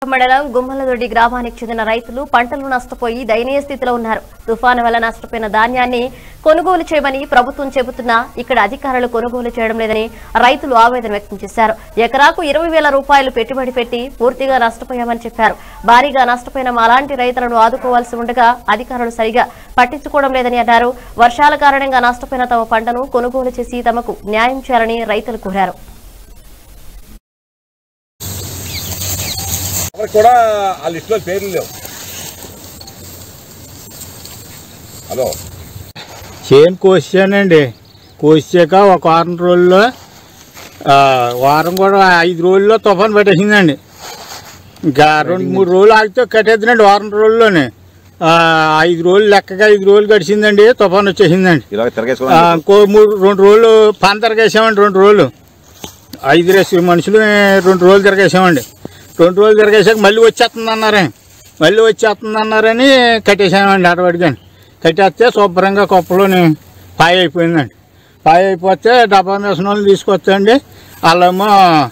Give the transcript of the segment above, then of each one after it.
మండలం గుమ్మలదొడ్డి గ్రామానికి చెందిన రైతులు పంటలు నష్టపోయి దయనీయ స్థితిలో ఉన్నారు తుఫాను వల్ల నష్టపోయిన ధాన్యాన్ని కొనుగోలు చేయమని ప్రభుత్వం చెబుతున్నా ఇక్కడ అధికారులు కొనుగోలు చేయడం లేదని రైతులు ఆవేదన వ్యక్తం చేశారు ఎకరాకు ఇరవై వేల రూపాయలు పెట్టుబడి పెట్టి పూర్తిగా నష్టపోయామని చెప్పారు భారీగా నష్టపోయిన మాలాంటి రైతులను ఆదుకోవాల్సి ఉండగా అధికారులు సరిగా పట్టించుకోవడం లేదని అన్నారు వర్షాల కారణంగా నష్టపోయిన తమ పంటను కొనుగోలు చేసి తమకు న్యాయం చేయాలని రైతులు కోరారు అక్కడ కూడా ఆ లిస్టులో పేర్లు లేవు హలో చేను కోసానండి కోసాక ఒక వారం రోజుల్లో ఆ, వారం కూడా ఐదు రోజుల్లో తుఫాన్ పట్టేసిందండి ఇంకా రెండు మూడు రోజులు ఆగితే కట్టేద్దండి వారం రోజుల్లోనే ఆ, ఐదు రోజులు లెక్కగా ఐదు రోజులు గడిచిందండి తుఫాన్ వచ్చేసిందండి ఇలాగ ఆ, తిరగేసుకోవాలి ఇంకో మూడు రెండు రోజులు పని తిరగేసామండి రెండు రోజులు ఐదు రేసు మనుషులు రెండు రోజులు తిరగేసామండి రెండు రోజులు తిరగేసాక మళ్ళీ వచ్చేస్తుంది అన్నారే మళ్ళీ వచ్చేస్తుంది అన్నారని కట్టేసామండి అడవడిగాని కట్టేస్తే శుభ్రంగా కుప్పలోని పాయ అయిపోయిందండి పాయ అయిపోతే డబ్బా మిషన్ వాళ్ళు తీసుకొచ్చండి వాళ్ళేమో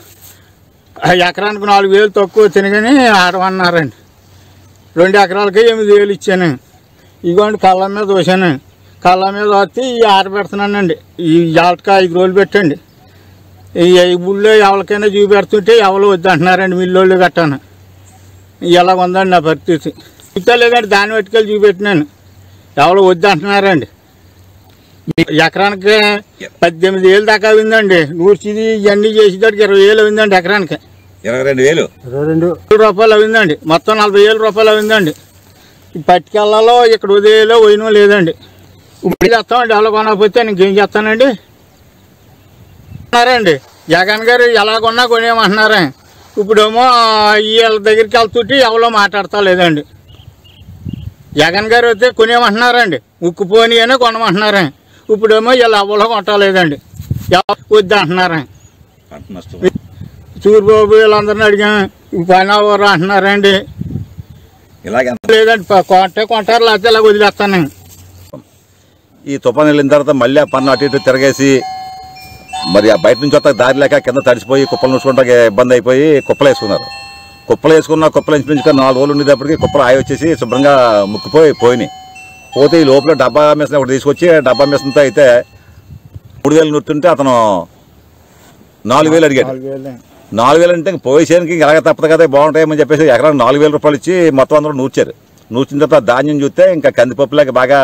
ఎకరానికి నాలుగు వేలు తక్కువ తినగాని ఆడమన్నారండి రెండు ఎకరాలకి ఎనిమిది వేలు ఇచ్చాను ఇగోండి కళ్ళ మీద వచ్చాను కళ్ళ మీద వస్తే ఈ ఆరబెడుతున్నానండి ఈ జాలక ఐదు రోజులు పెట్టండి ఈ ఈ ఊళ్ళో ఎవరికైనా చూపెడుతుంటే ఎవరు వద్దంటున్నారండి మిల్లోళ్ళు గట్టాను ఇలాగ ఉందండి నా పరిస్థితి ఇంకా లేదండి దాన్ని పట్టుకెళ్ళి చూపెట్టినాను ఎవరు వద్దంటున్నారండి ఎకరానికి పద్దెనిమిది వేలు దాకా అయిందండి నూర్చిది ఇవన్నీ చేసేదానికి ఇరవై వేలు అయిందండి ఎకరానికి ఇరవై రెండు వేలు ఇరవై రెండు రూపాయలు అయిందండి మొత్తం నలభై వేల రూపాయలు అయిందండి ఈ పట్టుకెళ్ళలో ఇక్కడ ఉదయంలో పోయిన లేదండి ఇప్పుడు చేస్తామండి ఎలా కొనకపోతే ఇంకేం చేస్తానండి అన్నారండి జగన్ గారు ఎలా కొన్నా కొనేయమంటున్నారే ఇప్పుడేమో వీళ్ళ దగ్గరికి వెళ్తుంటే ఎవరో మాట్లాడతా లేదండి జగన్ గారు అయితే కొనేయమంటున్నారండి ఉక్కుపోని అని కొనమంటున్నారే ఇప్పుడేమో వీళ్ళు ఎవరో కొట్టలేదండి ఎవ- వద్దు అంటున్నారే పంట నష్టం సూర్యబాబు వీళ్ళందరిని అడిగాం ఈ పని ఎవరు అంటున్నారండి ఇలాగే ఎంత లేదండి ప- కొంటే కొంటారు లేకపోతే ఇలా వదిలేస్తాను నేను ఈ తుఫాన్ వెళ్ళిన తర్వాత మళ్ళీ ఆ పన్ను అటు ఇటు తిరగేసి మరి ఆ బయట నుంచి వస్తా దారి లేక కింద తడిసిపోయి కుప్పలు నూసుకుంటా ఇబ్బంది అయిపోయి కుప్పలు వేసుకున్నారు కుప్పలు వేసుకున్న కుప్పలు ఇంచుమించుగా నాలుగు రోజులు ఉండేటప్పటికి కుప్పలు ఆయి వచ్చేసి శుభ్రంగా ముక్కిపోయి పోయినాయి పోతే ఈ లోపల డబ్బా మిషన్ ఒకటి తీసుకొచ్చి డబ్బా మిషన్తో అయితే మూడు వేలు నూరుతుంటే అతను నాలుగు వేలు అడిగాడు నాలుగు వేలు నాలుగు వేలు అంటే ఇంక పోయేసానికి ఎలాగ తప్పదు కదా బాగుంటాయని చెప్పేసి ఎకరానికి నాలుగు వేల రూపాయలు ఇచ్చి మొత్తం అందరూ నూర్చారు నూర్చిన తర్వాత ధాన్యం చూస్తే ఇంకా కందిపప్పులాగా బాగా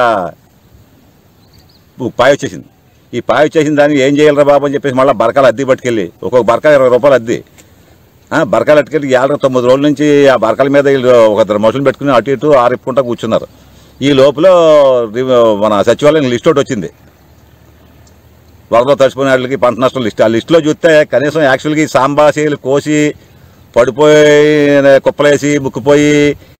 పు- పాయ వచ్చేసింది ఈ పాయ వచ్చేసిన దానికి ఏం చేయాలరా బాబు అని చెప్పేసి మళ్ళీ బరకాలు అద్దె పట్టుకెళ్ళి ఒక్కొక్క బరక ఇరవై రూపాయలు అద్దె ఆ, బరకాలు అట్టుకెళ్ళి ఏళ్ళ తొమ్మిది రోజుల నుంచి ఆ బరకాల మీద వీళ్ళు ఒక ఇద్దరు మనుషులు పెట్టుకుని అటు ఇటు ఆరిప్పుకుంటా కూర్చున్నారు ఈ లోపల రి- మన సచివాలయం లిస్ట్ ఒకటి వచ్చింది వరదలో తడిచిపోయిన వాళ్ళకి పంట నష్టం లిస్ట్ ఆ లిస్టులో చూస్తే కనీసం యాక్చువల్గా ఈ సాంబా చేలు కోసి పడిపోయి కుప్పలేసి ముక్కుపోయి